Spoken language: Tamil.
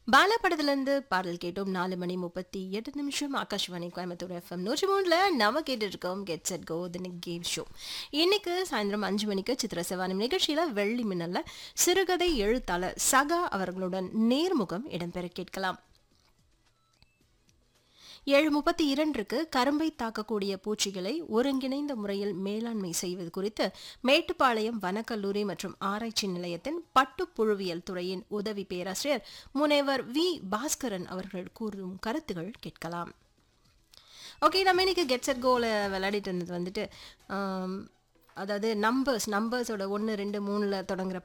பாலா படத்துலேருந்து பாடல் கேட்டோம் நாலு மணி முப்பத்தி எட்டு நிமிஷம் ஆகாஷ்வாணி கோயம்புத்தூர் எஃப்எம் நூற்றி மூணுல நம்ம கேட்டு இருக்கோம் get set go the game show இன்னைக்கு சாயந்தரம் அஞ்சு மணிக்கு சித்திர சிவானம் நிகழ்ச்சியில வெள்ளி மின்னல்ல சிறுகதை எழுத்தாளர் சகா அவர்களுடன் நேர்முகம் இடம்பெற கேட்கலாம் ஏழு முப்பத்தி இரண்டுக்கு கரும்பை தாக்கக்கூடிய பூச்சிகளை ஒருங்கிணைந்த முறையில் மேலாண்மை செய்வது குறித்து மேட்டுப்பாளையம் வனக்கல்லூரி மற்றும் ஆராய்ச்சி நிலையத்தின் பட்டுப்புழுவியல் துறையின் உதவி பேராசிரியர் முனைவர் வி பாஸ்கரன் அவர்கள் கூறும் கருத்துகள் கேட்கலாம் ஓகே நம்ம இன்னைக்கு கெட் செட் கோல விளையாடிட்டு இருந்தது வந்துட்டு ஆம், அதாவது நம்பர்ஸ் நம்பர்ஸோட ஒன்று ரெண்டு மூணில் தொடங்குற